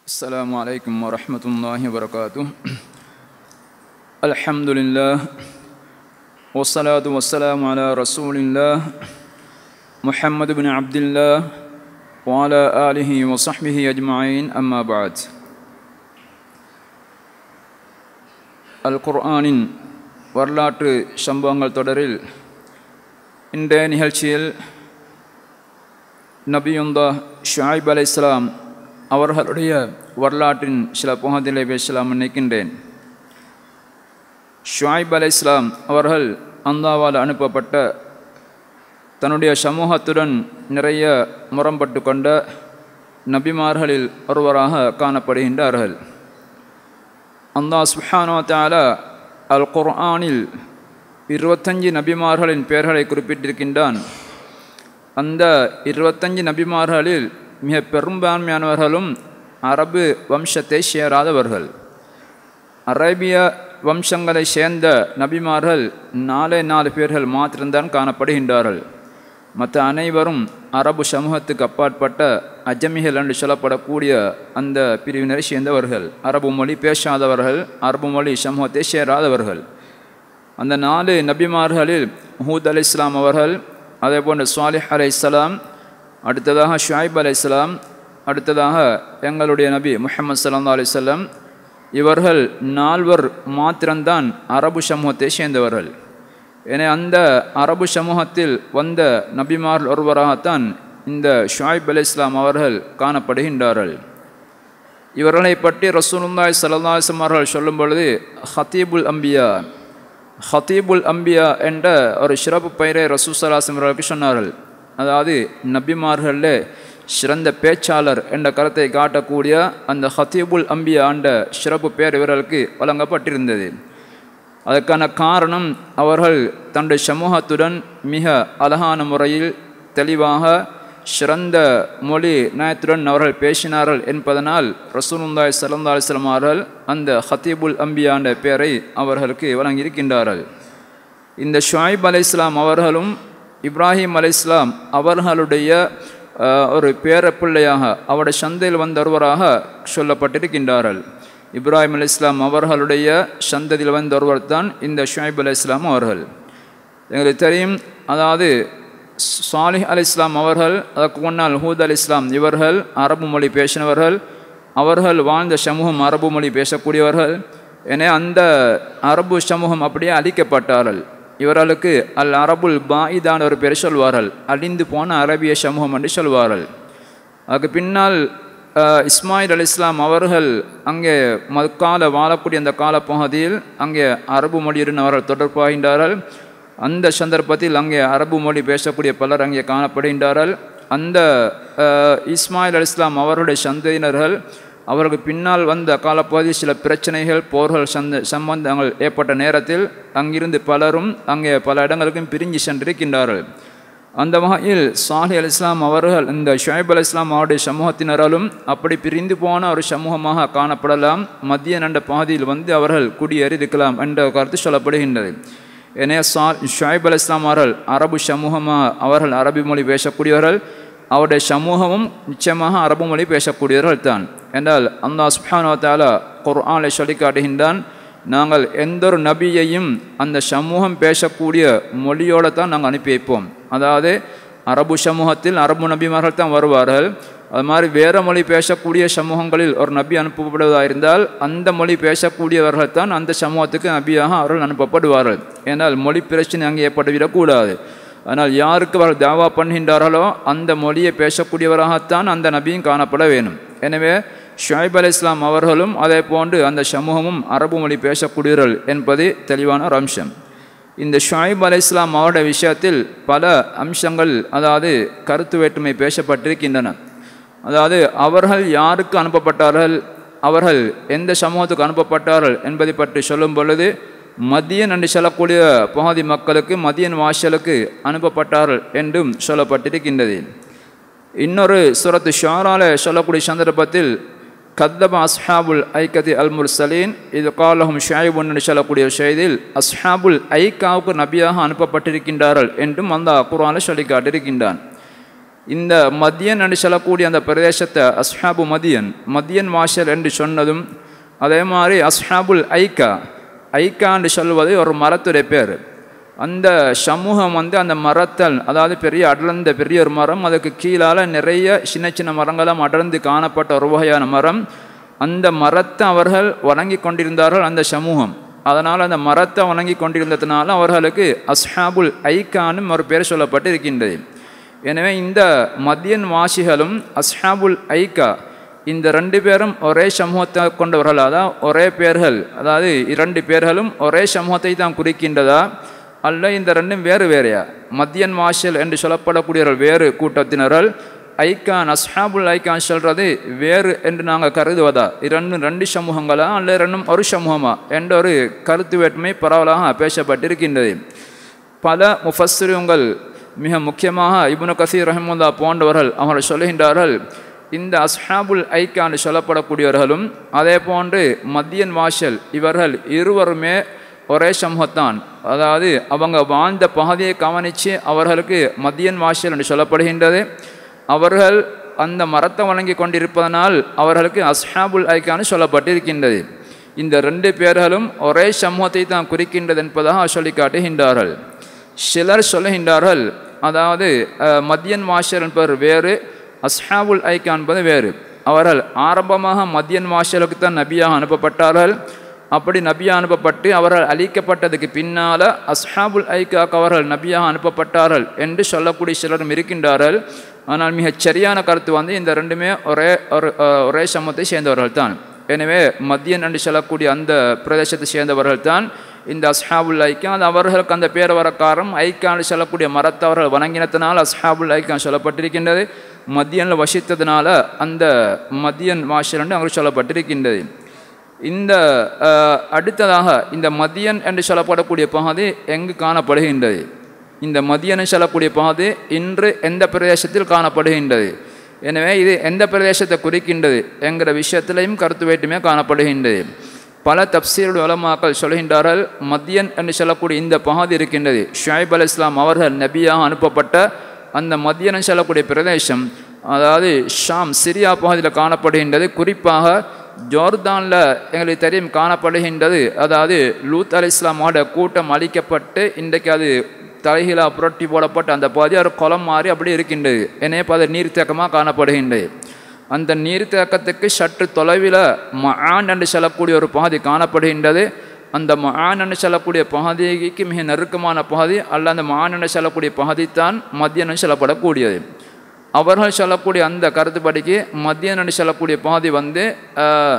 السلام عليكم ورحمة الله وبركاته الحمد لله والصلاة والسلام على رسول الله محمد بن عبد الله وعلى آله وصحبه أجمعين أما بعد அல் குர்ஆனின் வரலாற்று சம்பவங்கள் தொடரில் இன்றைய நிகழ்ச்சியில் நபியுந்தா ஷாயிப் அலை இஸ்லாம் அவர்களுடைய வரலாற்றின் சில புகதிலை பேசலாம் நினைக்கின்றேன் ஷுவாயிப் அலை இஸ்லாம் அவர்கள் அந்தாவால் அனுப்பப்பட்ட தன்னுடைய சமூகத்துடன் நிறைய முரம்பட்டு கொண்ட நபிமார்களில் ஒருவராக காணப்படுகின்றார்கள் அந்தா சுஹானோ தாலா அல் குர்ஆனில் இருபத்தஞ்சு நபிமார்களின் பெயர்களை குறிப்பிட்டிருக்கின்றான் அந்த இருபத்தஞ்சு நபிமார்களில் மிக பெரும்பான்மையானவர்களும் அரபு வம்சத்தை சேராதவர்கள் அரேபிய வம்சங்களை சேர்ந்த நபிமார்கள் நாலே நாலு பேர்கள் மாத்திரம்தான் காணப்படுகின்றார்கள் மற்ற அனைவரும் அரபு சமூகத்துக்கு அப்பாற்பட்ட அஜமிகள் என்று சொல்லப்படக்கூடிய அந்த பிரிவினரை சேர்ந்தவர்கள் அரபு மொழி பேசாதவர்கள் அரபு மொழி சமூகத்தை சேராதவர்கள் அந்த நாலு நபிமார்களில் ஹூத் அலி இஸ்லாம் அவர்கள் அதே போன்று சுவாலிஹ் அலை இஸ்லாம் அடுத்ததாக ஷாயிப் அலை இஸ்லாம் அடுத்ததாக எங்களுடைய நபி முஹம்மது சல்லா அலிசல்லம் இவர்கள் நால்வர் மாத்திரம்தான் அரபு சமூகத்தை சேர்ந்தவர்கள் என அந்த அரபு சமூகத்தில் வந்த நபிமார் ஒருவராகத்தான் இந்த ஷாயிப் அலி இஸ்லாம் அவர்கள் காணப்படுகின்றார்கள் இவர்களை பற்றி ரசூலுல்லாய் சல்லாஸ்லம் அவர்கள் சொல்லும் பொழுது ஹத்தீபுல் அம்பியா ஹத்தீபுல் அம்பியா என்ற ஒரு சிறப்பு பெயரை ரசூசலாசம் அவர்களுக்கு சொன்னார்கள் அதாவது நபிமார்களில் சிறந்த பேச்சாளர் என்ற கருத்தை காட்டக்கூடிய அந்த ஹத்தீபுல் அம்பியா என்ற சிறப்பு பெயர் இவர்களுக்கு வழங்கப்பட்டிருந்தது அதற்கான காரணம் அவர்கள் தன்னுடைய சமூகத்துடன் மிக அழகான முறையில் தெளிவாக சிறந்த மொழி நயத்துடன் அவர்கள் பேசினார்கள் என்பதனால் ரசூலுல்லாய் சல்லா அலிஸ்லாம் அவர்கள் அந்த ஹத்தீபுல் அம்பியா என்ற பெயரை அவர்களுக்கு வழங்கியிருக்கின்றார்கள் இந்த ஷாயிப் அலை இஸ்லாம் அவர்களும் இப்ராஹிம் அலை இஸ்லாம் அவர்களுடைய ஒரு பேரப்பிள்ளையாக அவருடைய சந்தையில் வந்த ஒருவராக சொல்லப்பட்டிருக்கின்றார்கள் இப்ராஹிம் அலி இஸ்லாம் அவர்களுடைய சந்ததியில் வந்த ஒருவர் தான் இந்த ஷுவைப் அலி இஸ்லாம் அவர்கள் எங்களுக்கு தெரியும் அதாவது சாலிஹ் அலி இஸ்லாம் அவர்கள் அதற்கு முன்னால் ஹூத் அலி இஸ்லாம் இவர்கள் அரபு மொழி பேசினவர்கள் அவர்கள் வாழ்ந்த சமூகம் அரபு மொழி பேசக்கூடியவர்கள் என அந்த அரபு சமூகம் அப்படியே அழிக்கப்பட்டார்கள் இவர்களுக்கு அல் அரபுல் பாயிதான ஒரு பேர் சொல்வார்கள் அழிந்து போன அரபிய சமூகம் என்று சொல்வார்கள் அதுக்கு பின்னால் இஸ்மாயில் அலி இஸ்லாம் அவர்கள் அங்கே மக்கால வாழக்கூடிய அந்த காலப்பகுதியில் அங்கே அரபு மொழியுடன் அவர்கள் தொடர்பாகின்றார்கள் அந்த சந்தர்ப்பத்தில் அங்கே அரபு மொழி பேசக்கூடிய பலர் அங்கே காணப்படுகின்றார்கள் அந்த இஸ்மாயில் அலி இஸ்லாம் அவருடைய சந்ததியினர்கள் அவருக்கு பின்னால் வந்த காலப்பகுதி சில பிரச்சனைகள் போர்கள் சந்த சம்பந்தங்கள் ஏற்பட்ட நேரத்தில் அங்கிருந்து பலரும் அங்கே பல இடங்களுக்கும் பிரிஞ்சு சென்றிருக்கின்றார்கள் அந்த வகையில் சாஹி அல் இஸ்லாம் அவர்கள் இந்த ஷுவைப் அல் இஸ்லாம் அவருடைய சமூகத்தினராலும் அப்படி பிரிந்து போன ஒரு சமூகமாக காணப்படலாம் மத்திய நண்ட பாதியில் வந்து அவர்கள் குடியேறி இருக்கலாம் என்ற கருத்து சொல்லப்படுகின்றது எனவே சா ஷுவைப் அல் இஸ்லாம் அவர்கள் அரபு சமூகமாக அவர்கள் அரபி மொழி பேசக்கூடியவர்கள் அவருடைய சமூகமும் நிச்சயமாக அரபு மொழி பேசக்கூடியவர்கள் தான் என்றால் அந்த சுஹானோ தாலா குர்ஆனை சொல்லி காட்டுகின்றான் நாங்கள் எந்த ஒரு நபியையும் அந்த சமூகம் பேசக்கூடிய மொழியோடு தான் நாங்கள் அனுப்பி வைப்போம் அதாவது அரபு சமூகத்தில் அரபு நபிமார்கள் தான் வருவார்கள் அது மாதிரி வேறு மொழி பேசக்கூடிய சமூகங்களில் ஒரு நபி அனுப்பப்படுவதாக இருந்தால் அந்த மொழி பேசக்கூடியவர்கள் தான் அந்த சமூகத்துக்கு நபியாக அவர்கள் அனுப்பப்படுவார்கள் ஏன்னால் மொழி பிரச்சனை அங்கே ஏற்பட்டுவிடக்கூடாது ஆனால் யாருக்கு அவர்கள் தாவா பண்ணுகின்றார்களோ அந்த மொழியை பேசக்கூடியவராகத்தான் அந்த நபியும் காணப்பட வேணும் எனவே ஷுவைப் அலி இஸ்லாம் அவர்களும் அதே போன்று அந்த சமூகமும் அரபு மொழி பேசக்கூடியவர்கள் என்பது தெளிவான ஒரு அம்சம் இந்த ஷுவைப் அலி இஸ்லாம் அவருடைய விஷயத்தில் பல அம்சங்கள் அதாவது கருத்து வேற்றுமை பேசப்பட்டிருக்கின்றன அதாவது அவர்கள் யாருக்கு அனுப்பப்பட்டார்கள் அவர்கள் எந்த சமூகத்துக்கு அனுப்பப்பட்டார்கள் என்பதை பற்றி சொல்லும் பொழுது மதியன் என்று சொல்லக்கூடிய பகுதி மக்களுக்கு மதியன் வாசலுக்கு அனுப்பப்பட்டார்கள் என்றும் சொல்லப்பட்டிருக்கின்றது இன்னொரு சுரத்து ஷாரால சொல்லக்கூடிய சந்தர்ப்பத்தில் கத்தப அஸ்ஹாபுல் ஐக்கதி அல் முர்சலீன் இது காலஹும் ஷாயிபுன் என்று சொல்லக்கூடிய செய்தியில் அஸ்ஹாபுல் ஐக்காவுக்கு நபியாக அனுப்பப்பட்டிருக்கின்றார்கள் என்றும் அந்த குரானை சொல்லி காட்டியிருக்கின்றான் இந்த மதியன் என்று சொல்லக்கூடிய அந்த பிரதேசத்தை அஸ்ஹாபு மதியன் மதியன் வாஷல் என்று சொன்னதும் அதே மாதிரி அஸ்ஹாபுல் ஐக்கா ஐக்கா என்று சொல்வது ஒரு மரத்துடைய பேர் அந்த சமூகம் வந்து அந்த மரத்தல் அதாவது பெரிய அடர்ந்த பெரிய ஒரு மரம் அதுக்கு கீழால் நிறைய சின்ன சின்ன மரங்களும் அடர்ந்து காணப்பட்ட ஒரு வகையான மரம் அந்த மரத்தை அவர்கள் வணங்கி கொண்டிருந்தார்கள் அந்த சமூகம் அதனால் அந்த மரத்தை வணங்கி கொண்டிருந்ததுனால அவர்களுக்கு அஸ்ஹாபுல் ஐக்கானும் ஒரு பேர் சொல்லப்பட்டு இருக்கின்றது எனவே இந்த மதியன் வாசிகளும் அஸ்ஹாபுல் ஐக்கா இந்த ரெண்டு பேரும் ஒரே சமூகத்தை கொண்டவர்கள் அதாவது ஒரே பேர்கள் அதாவது இரண்டு பேர்களும் ஒரே சமூகத்தை தான் குறிக்கின்றதா அல்ல இந்த ரெண்டும் வேறு வேறையா மத்தியன் வாஷல் என்று சொல்லப்படக்கூடியவர்கள் வேறு கூட்டத்தினர்கள் ஐக்கான் அஸ்ஹாபுல் ஐக்கான் சொல்கிறது வேறு என்று நாங்கள் கருதுவதா இரண்டு ரெண்டு சமூகங்களா அல்ல ரெண்டும் ஒரு சமூகமா என்ற ஒரு கருத்து வேற்றுமை பரவலாக பேசப்பட்டிருக்கின்றது பல முஃபஸ்ஸிருங்கள் மிக முக்கியமாக இப்னு கசீர் ரஹமுல்லா போன்றவர்கள் அவர்கள் சொல்லுகின்றார்கள் இந்த அஸ்ஹாபுல் ஐக்கான் சொல்லப்படக்கூடியவர்களும் அதே போன்று மத்தியன் வாஷல் இவர்கள் இருவருமே ஒரே சமூகத்தான் அதாவது அவங்க வாழ்ந்த பகுதியை கவனித்து அவர்களுக்கு மத்தியன் வாஷல் என்று சொல்லப்படுகின்றது அவர்கள் அந்த மரத்தை வழங்கி கொண்டிருப்பதனால் அவர்களுக்கு அஸ்ஹாபுல் ஐக்கான்னு சொல்லப்பட்டிருக்கின்றது இந்த ரெண்டு பேர்களும் ஒரே சமூகத்தை தான் குறிக்கின்றது என்பதாக சொல்லி காட்டுகின்றார்கள் சிலர் சொல்லுகின்றார்கள் அதாவது அஹ், மத்தியன் வாஷர் என்பவர் வேறு அஸ்ஹாபுல் ஐக்கா என்பது வேறு அவர்கள் ஆரம்பமாக மத்தியன் வாஷலுக்கு தான் நபியாக அனுப்பப்பட்டார்கள் அப்படி நபியாக அனுப்பப்பட்டு அவர்கள் அழிக்கப்பட்டதுக்கு பின்னால் அஸ்ஹாபுல் ஐக்காக்கு அவர்கள் நபியாக அனுப்பப்பட்டார்கள் என்று சொல்லக்கூடிய சிலரும் இருக்கின்றார்கள் ஆனால் மிகச் சரியான கருத்து வந்து இந்த ரெண்டுமே ஒரே ஒரு அஹ், ஒரே சமூகத்தை சேர்ந்தவர்கள் தான் எனவே மத்தியன் என்று சொல்லக்கூடிய அந்த பிரதேசத்தை சேர்ந்தவர்கள் தான் இந்த அஸ்ஹாபுல் ஐக்கியம் அது அவர்களுக்கு அந்த பேர் வர காரணம் ஐக்கான்னு சொல்லக்கூடிய மரத்தை அவர்கள் வணங்கினத்தினால் அஸ்ஹாபுல் ஐக்கான் சொல்லப்பட்டிருக்கின்றது மத்தியனில் வசித்ததுனால அந்த மத்தியன் வாஷல் என்று அங்கே சொல்லப்பட்டிருக்கின்றது இந்த அஹ், அடுத்ததாக இந்த மதியன் என்று சொல்லப்படக்கூடிய பகுதி எங்கு காணப்படுகின்றது இந்த மதியன் என்று சொல்லக்கூடிய பகுதி இன்று எந்த பிரதேசத்தில் காணப்படுகின்றது எனவே இது எந்த பிரதேசத்தை குறிக்கின்றது என்கிற விஷயத்திலையும் கருத்து வேற்றுமே காணப்படுகின்றது பல தப்சீருடைய உலமாக்கள் சொல்கின்றார்கள் மத்தியன் என்று சொல்லக்கூடிய இந்த பகுதி இருக்கின்றது ஷுவைப் அல் இஸ்லாம் அவர்கள் நபியாக அனுப்பப்பட்ட அந்த மத்தியன் என்று சொல்லக்கூடிய பிரதேசம் அதாவது ஷாம் சிரியா பகுதியில் காணப்படுகின்றது குறிப்பாக ஜோர்தானில் எங்களுக்கு தெரியும் காணப்படுகின்றது அதாவது லூத் அலி இஸ்லாமோட கூட்டம் அழிக்கப்பட்டு இன்றைக்கு அது தலைகீழா புரட்டி போடப்பட்ட அந்த பகுதி ஒரு குளம் மாறி அப்படி இருக்கின்றது எனவே இப்போ அது நீர்த்தேக்கமாக காணப்படுகின்றது அந்த நீர்த்தேக்கத்துக்கு சற்று தொலைவில் மஆன் என்று சொல்லக்கூடிய ஒரு பகுதி காணப்படுகின்றது அந்த மஆன் என்று சொல்லக்கூடிய பகுதிக்கு மிக நெருக்கமான பகுதி அல்ல அந்த மஆன் என்று சொல்லக்கூடிய பகுதி தான் மத்தியன் என்று சொல்லப்படக்கூடியது அவர்கள் சொல்லக்கூடிய அந்த கருத்துப்படிக்கு மத்தியன் என்று சொல்லக்கூடிய பகுதி வந்து ஆஹ்,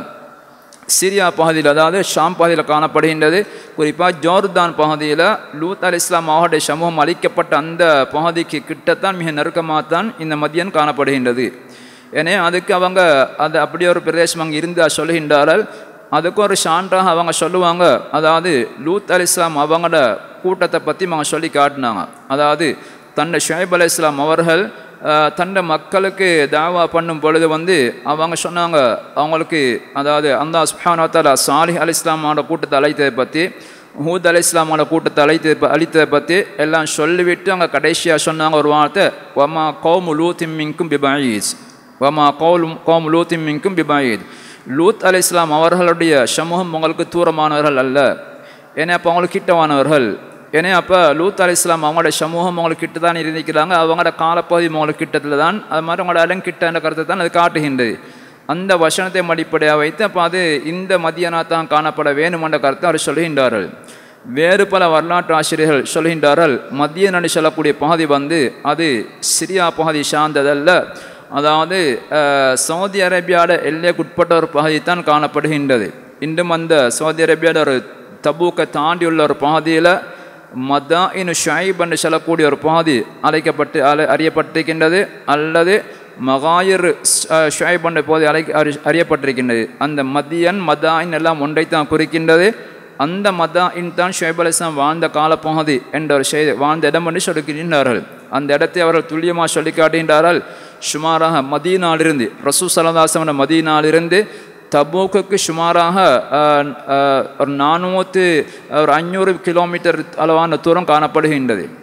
சிரியா பகுதியில் அதாவது ஷாம் பகுதியில் காணப்படுகின்றது குறிப்பாக ஜோர்தான் பகுதியில் லூத் அலி இஸ்லாம் அவருடைய சமூகம் அளிக்கப்பட்ட அந்த பகுதிக்கு கிட்டத்தான் மிக நெருக்கமாகத்தான் இந்த மத்தியன் காணப்படுகின்றது ஏனே அதுக்கு அவங்க அது அப்படி ஒரு பிரதேசம் அங்கே இருந்து சொல்லுகின்றார்கள் அதுக்கு ஒரு சான்றாக அவங்க சொல்லுவாங்க அதாவது லூத் அலி இஸ்லாம் அவங்களோட கூட்டத்தை பற்றி அவங்க சொல்லி காட்டினாங்க அதாவது தன்னை ஷுவைப் அலி இஸ்லாம் அவர்கள் ஆஹ், தன்னை மக்களுக்கு தாவா பண்ணும் பொழுது வந்து அவங்க சொன்னாங்க அவங்களுக்கு அதாவது அந்த சுஹானத்தாலா சாலிஹ் அலி இஸ்லாமோட கூட்டத்தை அழைத்ததை பற்றி ஹூத் அலி இஸ்லாமோட கூட்டத்தை அழைத்தது அழித்ததை பற்றி எல்லாம் சொல்லிவிட்டு அவங்க கடைசியாக சொன்னாங்க ஒரு வார்த்தை வமா கௌமு லூத்திம் மின்கும் பிபாயிஸ் வமா கௌலும் கௌம் லூத்திம் மின்கும் பிபாயித் லூத் அலி இஸ்லாம் அவர்களுடைய சமூகம் உங்களுக்கு தூரமானவர்கள் அல்ல ஏன்னா அப்போ அவங்களுக்கு கிட்டவானவர்கள் ஏன்னா அப்போ லூத் அலி இஸ்லாம் அவங்களோட சமூகம் அவங்களுக்கு கிட்ட தான் இருந்திக்கிறாங்க அவங்களோட காலப்பகுதி அவங்களுக்கு கிட்டத்தில் தான் அது மாதிரி அவங்களோட அலங்கிட்ட என்ற கருத்தை தான் அது காட்டுகின்றது அந்த வசனத்தை அடிப்படையாக வைத்து அப்போ அது இந்த மதியனா தான் காணப்பட வேணும் என்ற கருத்தை அவர் சொல்கின்றார்கள் வேறு பல வரலாற்று ஆசிரியர்கள் சொல்கின்றார்கள் மத்திய நடி சொல்லக்கூடிய பகுதி வந்து அது சிரியா பகுதி சார்ந்ததல்ல அதாவது அஹ், சவுதி அரேபியாவோட எல்லைக்குட்பட்ட ஒரு பகுதி தான் காணப்படுகின்றது இன்றும் அந்த சவுதி அரேபியாவோட ஒரு தபூக்கை தாண்டியுள்ள ஒரு பகுதியில் மதா இனு ஷாயிப் என்று சொல்லக்கூடிய ஒரு பகுதி அழைக்கப்பட்டு அலை அறியப்பட்டிருக்கின்றது அல்லது மகாயிர் ஷாயிப் என்ற போது அழை அறி அறியப்பட்டிருக்கின்றது அந்த மதியன் மதாயின் எல்லாம் ஒன்றைத்தான் குறிக்கின்றது அந்த மதாயின் தான் ஷுவைப் அலிஸ்லாம் வாழ்ந்த காலப்பகுதி என்ற ஒரு செய்தி வாழ்ந்த இடம் என்று சொல்லுகின்றார்கள் அந்த இடத்தை அவர்கள் துல்லியமாக சொல்லி காட்டுகின்றார்கள் சுமாராக மதீனாலிருந்து ரசூ சலதாசமன மதீனாலிருந்து தபூக்குக்கு சுமாராக அஹ், அஹ், ஒரு நானூற்று ஒரு அஞ்சூறு கிலோமீட்டர் அளவான தூரம் காணப்படுகின்றது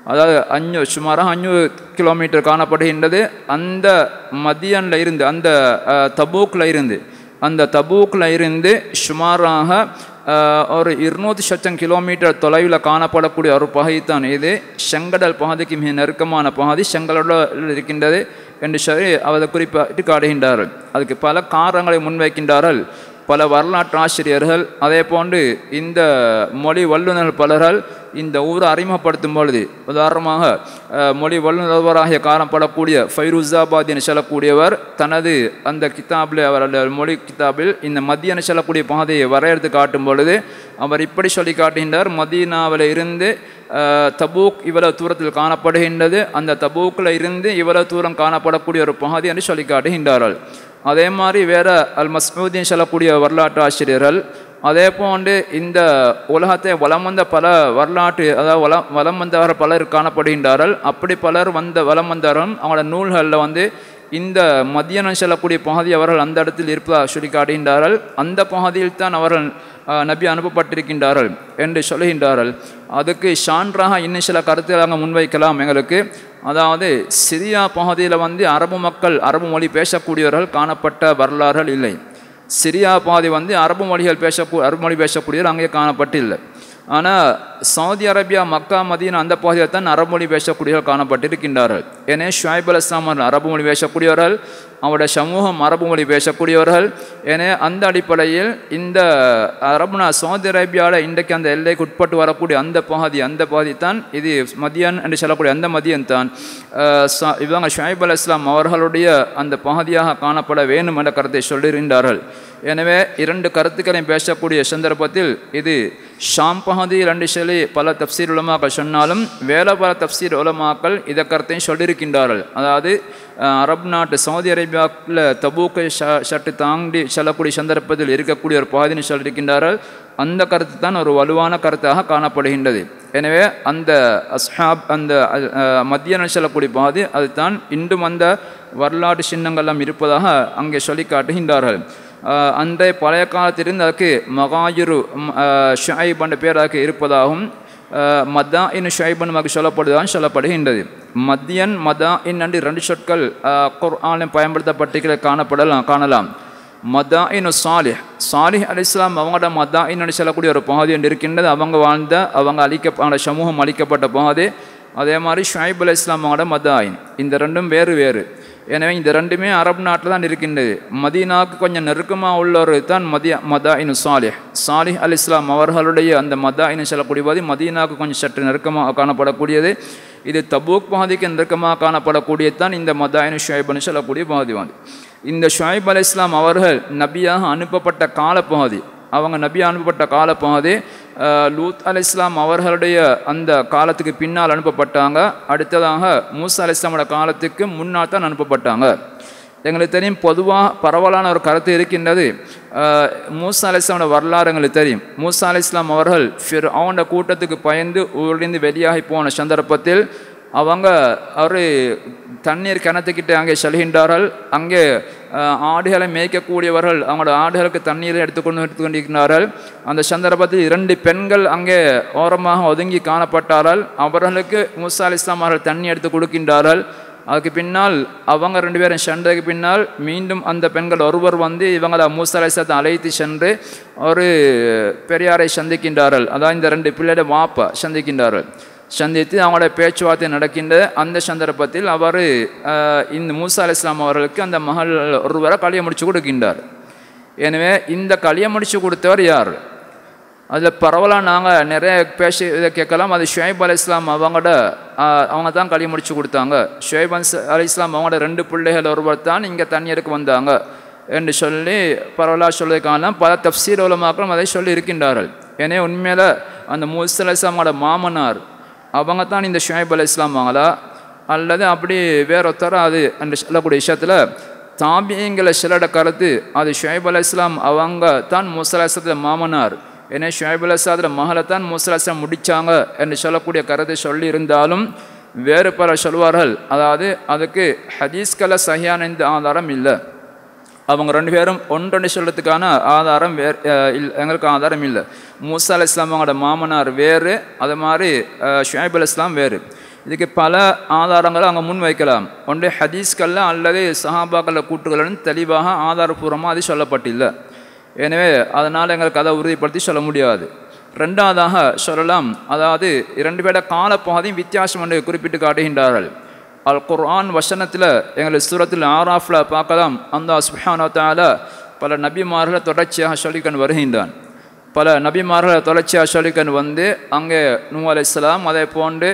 அதாவது அஞ்சு சுமாராக அஞ்சூறு கிலோமீட்டர் காணப்படுகின்றது அந்த மதியனில் இருந்து அந்த தபூக்கில் இருந்து அந்த தபூக்கில் இருந்து சுமாராக அஹ், ஒரு இருநூற்றி சச்சம் கிலோமீட்டர் தொலைவில் காணப்படக்கூடிய ஒரு பகுதி தான் இது செங்கடல் பகுதிக்கு மிக நெருக்கமான பகுதி செங்கலோட இருக்கின்றது என்று சொல்லி அதை குறிப்பிட்டு காட்டுகின்றார்கள் அதுக்கு பல காரணங்களை முன்வைக்கின்றார்கள் பல வரலாற்று ஆசிரியர்கள் அதே போன்று இந்த மொழி வல்லுநர் பலர்கள் இந்த ஊரை அறிமுகப்படுத்தும் பொழுது உதாரணமாக அஹ், மொழி வல்லுநராக காணப்படக்கூடிய ஃபைருசாபாத் என சொல்லக்கூடியவர் தனது அந்த கிதாபில் அவருடைய மொழி கிதாபில் இந்த மத்திய என சொல்லக்கூடிய பாதையை வரையறுத்து காட்டும் பொழுது அவர் இப்படி சொல்லி காட்டுகின்றார் மதீனாவில் இருந்து அஹ், தபூக் இவ்வளவு தூரத்தில் காணப்படுகின்றது அந்த தபூக்கில் இருந்து இவ்வளவு தூரம் காணப்படக்கூடிய ஒரு பகுதி என்று சொல்லி காட்டுகின்றார்கள் அதே மாதிரி வேற அல் மஸ்மூதீன் சொல்லக்கூடிய வரலாற்று ஆசிரியர்கள் அதே போன்று இந்த உலகத்தை வலம் வந்த பல வரலாற்று அதாவது வளம் வலம் வந்தவர்கள் பலர் காணப்படுகின்றார்கள் அப்படி பலர் வந்த வலம் வந்தவரும் அவங்களோட நூல்களில் வந்து இந்த மத்தியனம் செல்லக்கூடிய பகுதி அவர்கள் அந்த இடத்தில் இருப்பதாக சொல்லி காட்டுகின்றார்கள் அந்த பகுதியில் தான் அவர்கள் அஹ், நபி அனுப்பப்பட்டிருக்கின்றார்கள் என்று சொல்லுகின்றார்கள் அதுக்கு சான்றாக இன்னும் சில கருத்துக்களை அங்கே முன்வைக்கலாம் எங்களுக்கு அதாவது சிரியா பகுதியில் வந்து அரபு மக்கள் அரபு மொழி பேசக்கூடியவர்கள் காணப்பட்ட வரலாறுகள் இல்லை சிரியா பாதி வந்து அரபு மொழிகள் பேசக்கூ அரபு மொழி பேசக்கூடியவர் அங்கே காணப்பட்டில்லை ஆனால் சவுதி அரேபியா மக்கா மதீனா அந்த பகுதியில் தான் அரபு மொழி பேசக்கூடியவர்கள் காணப்பட்டிருக்கின்றார்கள் ஏனே ஷுவைப் அல் இஸ்லாம் அவர்கள் அரபு மொழி பேசக்கூடியவர்கள் அவருடைய சமூகம் அரபு மொழி பேசக்கூடியவர்கள் ஏனே அந்த அடிப்படையில் இந்த அரபுனா சவுதி அரேபியாவில் இன்றைக்கு அந்த எல்லைக்கு உட்பட்டு வரக்கூடிய அந்த பகுதி அந்த பகுதி தான் இது மதியன் என்று சொல்லக்கூடிய அந்த மதியன் தான் அஹ், ச- இவங்க ஷுவைப் அல் இஸ்லாம் அவர்களுடைய அந்த பகுதியாக காணப்பட வேண்டும் என்ற கருத்தை சொல்லியிருந்தார்கள் எனவே இரண்டு கருத்துக்களையும் பேசக்கூடிய சந்தர்ப்பத்தில் இது ஷாம் பகுதியில் ரெண்டு சொல்லி பல தப்சீர் உலமாக்கள் சொன்னாலும் வேற பல தப்சீர் உலமாக்கள் இதை கருத்தையும் சொல்லியிருக்கின்றார்கள் அதாவது அஹ், அரபு நாட்டு சவுதி அரேபியாவில் தபூக்கை ஷ- சற்று தாண்டி செல்லக்கூடிய சந்தர்ப்பத்தில் இருக்கக்கூடிய ஒரு பகுதின்னு சொல்லியிருக்கின்றார்கள் அந்த கருத்து தான் ஒரு வலுவான கருத்தாக காணப்படுகின்றது எனவே அந்த அஸ்ஹாப் அந்த அஹ், மத்திய செல்லக்கூடிய பாதி அதுதான் இன்றும் அந்த வரலாற்று சின்னங்கள்லாம் இருப்பதாக அங்கே சொல்லி காட்டுகின்றார்கள் அஹ், அன்றைய பழைய காலத்திலிருந்து அதுக்கு மகாயுரு ஷாயிப் என்ற பேர் அதுக்கு இருப்பதாகவும் அஹ், மதா இன் ஷைபன் நமக்கு சொல்லப்படுவதாக சொல்லப்படுகின்றது மத்தியன் மதா இன் என்று ரெண்டு சொற்கள் அஹ், குர்ஆனில் பயன்படுத்தப்பட்டிருக்கிற காணப்படலாம் காணலாம் மதா இன் சாலிஹ் சாலிஹ் அலி இஸ்லாம் அவங்களோட மதா இன்னு சொல்லக்கூடிய ஒரு பகுதி ஒன்று இருக்கின்றது அவங்க வாழ்ந்த அவங்க அழிக்க அவங்களோட சமூகம் அழிக்கப்பட்ட பகுதி அதே மாதிரி ஷுவைப் அலி இஸ்லாம் அவங்களோட மதாயின் இந்த ரெண்டும் வேறு வேறு எனவே இந்த ரெண்டுமே அரபு நாட்டில் தான் இருக்கின்றது மதீனாவுக்கு கொஞ்சம் நெருக்கமாக உள்ளவர் தான் மதிய மதா இனு சாலிஹ் சாலிஹ் அல் இஸ்லாம் அவர்களுடைய அந்த மதா இனு சொல்லக்கூடிய போது மதீனாவுக்கு கொஞ்சம் சற்று நெருக்கமாக காணப்படக்கூடியது இது தபூக் பகுதிக்கு நெருக்கமாக காணப்படக்கூடியது தான் இந்த மதா இனு ஷுவைப்னு சொல்லக்கூடிய பகுதி வந்து இந்த ஷுவைப் அலி இஸ்லாம் அவர்கள் நபியாக அனுப்பப்பட்ட காலப்பகுதி அவங்க நபி அனுப்பப்பட்ட காலப்பகுதி அஹ், லூத் அலி இஸ்லாம் அவர்களுடைய அந்த காலத்துக்கு பின்னால் அனுப்பப்பட்டாங்க அடுத்ததாக மூசா அலி இஸ்லாமோட காலத்துக்கு முன்னால் தான் அனுப்பப்பட்டாங்க எங்களுக்கு தெரியும் பொதுவாக பரவலான ஒரு கருத்து இருக்கின்றது அஹ், மூசா அலி இஸ்லாமோட வரலாறு எங்களுக்கு தெரியும் மூசா அலி இஸ்லாம் அவர்கள் ஃபிர் அவனோட கூட்டத்துக்கு பயந்து ஊரிலிருந்து வெளியாகி போன சந்தர்ப்பத்தில் அவங்க ஒரு தண்ணீர் கிணத்துக்கிட்ட அங்கே செல்கின்றார்கள் அங்கே அஹ், ஆடுகளை மேய்க்கக்கூடியவர்கள் அவங்களோட ஆடுகளுக்கு தண்ணீரை எடுத்துக்கொண்டு எடுத்துக்கொண்டிருக்கிறார்கள் அந்த சந்தர்ப்பத்தில் இரண்டு பெண்கள் அங்கே ஓரமாக ஒதுங்கி காணப்பட்டார்கள் அவர்களுக்கு மூசா அலி இஸ்லாம் அவர்கள் தண்ணி எடுத்து கொடுக்கின்றார்கள் அதுக்கு பின்னால் அவங்க ரெண்டு பேரும் சென்றதுக்கு பின்னால் மீண்டும் அந்த பெண்கள் ஒருவர் வந்து இவங்களை மூசா அலி இஸ்லாத்தை அழைத்து சென்று ஒரு பெரியாரை சந்திக்கின்றார்கள் அதான் இந்த ரெண்டு பிள்ளையோட வாப்பா சந்திக்கின்றார்கள் சந்தித்து அவங்களோட பேச்சுவார்த்தை நடக்கின்ற அந்த சந்தர்ப்பத்தில் அவர் இந்த மூசா அலி இஸ்லாம் அவர்களுக்கு அந்த மகள் ஒருவரை கல்யாணம் முடிச்சு கொடுக்கின்றார் எனவே இந்த கல்யாணம் முடிச்சு கொடுத்தவர் யார் அதில் பரவலாக நாங்கள் நிறைய பேசி இதை கேட்கலாம் அது ஷுவைப் அலி இஸ்லாம் அவங்களோட ஆஹ், அவங்க தான் கல்யாணம் முடிச்சு கொடுத்தாங்க ஷுவைப் அலி இஸ்லாம் அவங்களோட ரெண்டு பிள்ளைகள் ஒருவர் தான் இங்கே தண்ணீருக்கு வந்தாங்க என்று சொல்லி பரவலாக சொல்லியிருக்காங்களாம் பல தப்சீர் உலமாக்களும் அதை சொல்லி இருக்கின்றார்கள் எனவே உண்மையில் அந்த மூசா அலி இஸ்லாமோட மாமனார் அவங்க தான் இந்த ஷுவைப் அலி இஸ்லாம் வாங்களா அல்லது அப்படி வேற ஒருத்தர அது என்று சொல்லக்கூடிய விஷயத்தில் தாபியங்களை சிலட கருத்து அது ஷுவைப் அலி இஸ்லாம் அவங்க தான் மூசா அலி இஸ்லாத்துல மாமனார் ஏன்னா ஷுவைப் அலி இஸ்லாத்துல மகளை தான் மூசா அலி இஸ்லாம் முடித்தாங்க என்று சொல்லக்கூடிய கருத்தை சொல்லி இருந்தாலும் வேறு பல சொல்வார்கள் அதாவது அதுக்கு ஹதீஸ்களை சரியான இந்த ஆதாரம் இல்லை அவங்க ரெண்டு பேரும் ஒன்றொன்று சொல்கிறதுக்கான ஆதாரம் வேறு இல் எங்களுக்கு ஆதாரம் இல்லை மூசா அலி இஸ்லாம் அவங்களோட மாமனார் வேறு அது மாதிரி ஷுவைப் அலி இஸ்லாம் வேறு இதுக்கு பல ஆதாரங்களை அங்கே முன் வைக்கலாம் ஒன்று ஹதீஸ்களில் அல்லது சஹாபாக்களில் கூட்டுகளுடன் தெளிவாக ஆதாரபூர்வமாக அது சொல்லப்பட்டில்லை எனவே அதனால் எங்களுக்கு அதை உறுதிப்படுத்தி சொல்ல முடியாது ரெண்டாவதாக சொல்லலாம் அதாவது இரண்டு பேட காலப்பகுதியும் வித்தியாசம் என்று குறிப்பிட்டு காட்டுகின்றார்கள் அல் குர்ஆன் வசனத்தில் எங்கள் சூரத்தில் ஆராஃபில் பார்க்கலாம் அந்த சுஹானோ தால பல நபிமார்களை தொடர்ச்சியாக சொல்லிக்கொண்டு வருகின்றான் பல நபிமார்களை தொடர்ச்சியாக சொல்லிக்கொண்டு வந்து அங்கே நூ அலை இஸ்லாம் அதை போன்று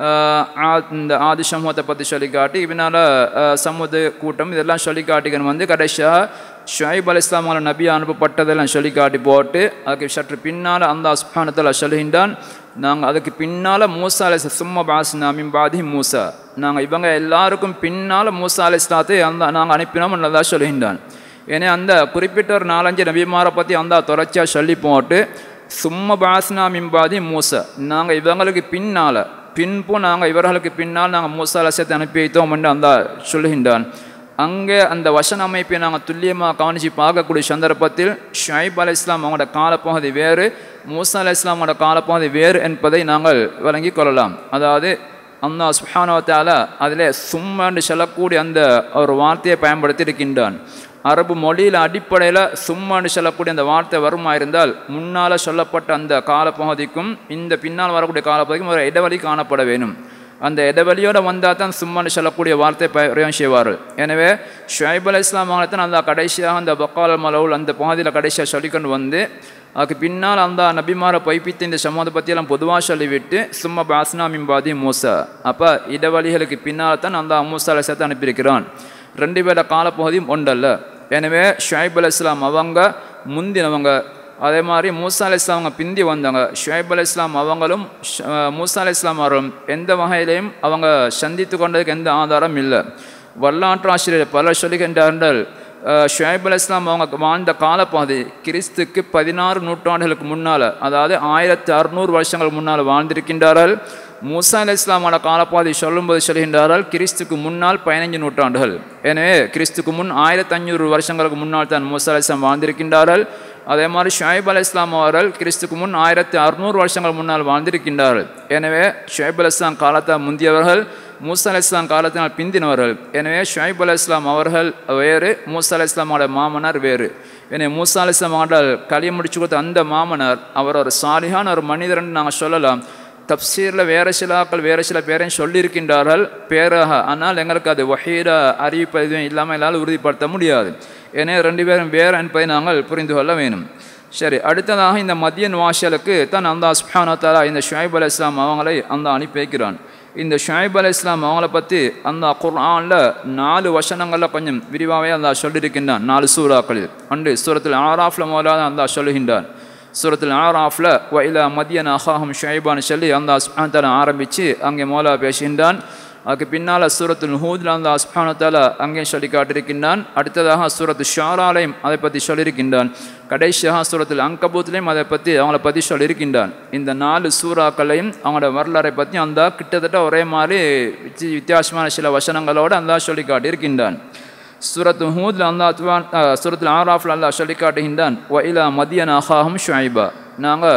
இந்த ஆதி சமூகத்தை பற்றி சொல்லி காட்டி இதனால் சமூக கூட்டம் இதெல்லாம் சொல்லி காட்டிக்கன்னு வந்து கடைசியாக ஷுவைப் அலி இஸ்லாமால நபி அனுப்பப்பட்டதெல்லாம் சொல்லி காட்டி போட்டு அதுக்கு சற்று பின்னால் அந்த அஸ்பானத்தில் சொல்லுகின்றான் நாங்கள் அதுக்கு பின்னால் மூசா அலி சும்மா பாசினா மின் பாதி மூசா நாங்கள் இவங்க எல்லாருக்கும் பின்னால் மூசா அலி இஸ்லாத்தை அந்த நாங்கள் அனுப்பினோம் நல்லதாக சொல்லுகின்றான் ஏன்னா அந்த குறிப்பிட்ட ஒரு நாலஞ்சு நபிமாரை பற்றி அந்த தொடர்ச்சியாக சொல்லி போட்டு சும்மா பாஸ்னா மிம்பாதி மூசா நாங்கள் இவங்களுக்கு பின்னால் பின்பு நாங்கள் இவர்களுக்கு பின்னால் நாங்கள் மூசா அலசத்தை அனுப்பி வைத்தோம் என்று அந்த சொல்லுகின்றான் அங்கே அந்த வசன அமைப்பை நாங்கள் துல்லியமாக கவனித்து பார்க்கக்கூடிய சந்தர்ப்பத்தில் ஷைப் அலி இஸ்லாம் அவங்களோட காலப்பகுதி வேறு மூசா அலி இஸ்லாமோட காலப்பகுதி வேறு என்பதை நாங்கள் விளங்கி கொள்ளலாம் அதாவது அந்த சுஹானவத்தால் அதில் சும்மாண்டு சொல்லக்கூடிய அந்த ஒரு வார்த்தையை பயன்படுத்தி இருக்கின்றான் அரபு மொழியில் அடிப்படையில் சும்மாண்டு சொல்லக்கூடிய அந்த வார்த்தை வருமா இருந்தால் முன்னால் சொல்லப்பட்ட அந்த காலப்பகுதிக்கும் இந்த பின்னால் வரக்கூடிய காலப்பகுதிக்கும் ஒரு இடைவெளி காணப்பட வேணும் அந்த இடைவெளியோடு வந்தால் தான் சும்மான்னு சொல்லக்கூடிய வார்த்தை பிரயோகம் செய்வார்கள் எனவே ஷுவைப் அலி இஸ்லாம் தான் அந்த கடைசியாக அந்த பக்கால் மலவுல் அந்த பகுதியில் கடைசியாக சொல்லிக்கொண்டு வந்து அதுக்கு பின்னால் அந்த நபிமாரை பொய்ப்பித்து இந்த சமூகத்தை பற்றியெல்லாம் பொதுவாக சொல்லிவிட்டு சும்மா பாஸ்னா மிம்பாதி மூசா அப்போ இடைவெளிகளுக்கு பின்னால் தான் அந்த மூசா அலசத்தை அனுப்பியிருக்கிறான் ரெண்டு பேர காலப்பகுதியும் ஒன்றல்ல எனவே ஷுவைப் அலி இஸ்லாம் அவங்க முந்தினவங்க அதே மாதிரி மூசா அலி இஸ்லாம் அவங்க பிந்தி வந்தாங்க ஷுவைப் அலி இஸ்லாம் அவங்களும் மூசா அலி இஸ்லாம் அவர்களும் எந்த வகையிலையும் அவங்க சந்தித்து கொண்டதுக்கு எந்த ஆதாரம் இல்லை வரலாற்று ஆசிரியர் பலர் சொல்லுகின்றார்கள் ஷுவைப் அலி இஸ்லாம் அவங்க வாழ்ந்த காலப்பகுதி கிறிஸ்துக்கு பதினாறு நூற்றாண்டுகளுக்கு முன்னால் அதாவது ஆயிரத்தி அறுநூறு வருஷங்கள் முன்னால் வாழ்ந்திருக்கின்றார்கள் மூசா அலி இஸ்லாமோட காலப்பாதை சொல்லும்போது சொல்கின்றார்கள் கிறிஸ்துக்கு முன்னால் பதினைஞ்சு நூற்றாண்டுகள் எனவே கிறிஸ்துக்கு முன் ஆயிரத்தி ஐநூறு வருஷங்களுக்கு முன்னால் தான் மூசா அலி இஸ்லாம் வாழ்ந்திருக்கின்றார்கள் அதே மாதிரி ஷுவைப் அலி இஸ்லாம் அவர்கள் கிறிஸ்துக்கு முன் ஆயிரத்தி அறுநூறு வருஷங்கள் முன்னால் வாழ்ந்திருக்கின்றார்கள் எனவே ஷுவைப் அலி இஸ்லாம் காலத்தை முந்தியவர்கள் மூசா அலி இஸ்லாம் காலத்தினால் பிந்தினவர்கள் எனவே ஷுவைப் அலி இஸ்லாம் அவர்கள் வேறு மூசா அலி இஸ்லாமோட மாமனார் வேறு எனவே மூசா அலி இஸ்லாம் அவர்கள் களியை முடிச்சு கொடுத்த அந்த மாமனார் அவர் ஒரு சாலிகான ஒரு மனிதர்னு நாங்கள் சொல்லலாம் தப்சீரில் வேறு சில ஆக்கள் வேறு சில பேரையும் சொல்லியிருக்கின்றார்கள் பேராக ஆனால் எங்களுக்கு அது வஹீர அறிவிப்பு எதுவும் இல்லாமல் எல்லாம் உறுதிப்படுத்த முடியாது ஏன்னா ரெண்டு பேரும் வேறு என்பதை நாங்கள் புரிந்து கொள்ள வேணும் சரி அடுத்ததாக இந்த மதியன் வாசலுக்கு தான் அந்த சுஹானத்தாலா இந்த ஷுவைப் அலி இஸ்லாம் அவங்களை அந்த அனுப்பி வைக்கிறான் இந்த ஷுவைப் அலி இஸ்லாம் அவங்கள பற்றி அந்த குர்ஆனில் நாலு வசனங்களில் கொஞ்சம் விரிவாகவே அந்த சொல்லியிருக்கின்றான் நாலு சூறாக்களில் அன்று சூரத்தில் ஆராஃபில் முதலாக அந்த சொல்லுகின்றான் சூரத்தில் ஆராஃபில் வயல மதியன் அஹாஹம் ஷுவைபான்னு சொல்லி அந்த அஸ்மானத்தால் ஆரம்பித்து அங்கே மோலா பேசுகின்றான் அதுக்கு பின்னால் சூரத்தில் ஹூதில் அந்த அஸ்மானத்தால் அங்கேயும் சொல்லி காட்டியிருக்கின்றான் அடுத்ததாக சூரத்து ஷாராலையும் அதை பற்றி சொல்லியிருக்கின்றான் கடைசியாக சூரத்தில் அங்கபூத்திலையும் அதை பற்றி அவங்கள பற்றி சொல்லியிருக்கின்றான் இந்த நாலு சூறாக்களையும் அவங்களோட வரலாறை பற்றி அந்த கிட்டத்தட்ட ஒரே மாதிரி வித்தியாசமான சில வசனங்களோடு அந்த சொல்லி காட்டியிருக்கின்றான் சூரத்து ஹூதில் அந்த அத்வான் சூரத்தில் ஆராஃபில் அல்லா சொல்லி காட்டுகின்றான் ஒயிலா மதியன் அஹாஹம் ஷுவைபா நாங்கள்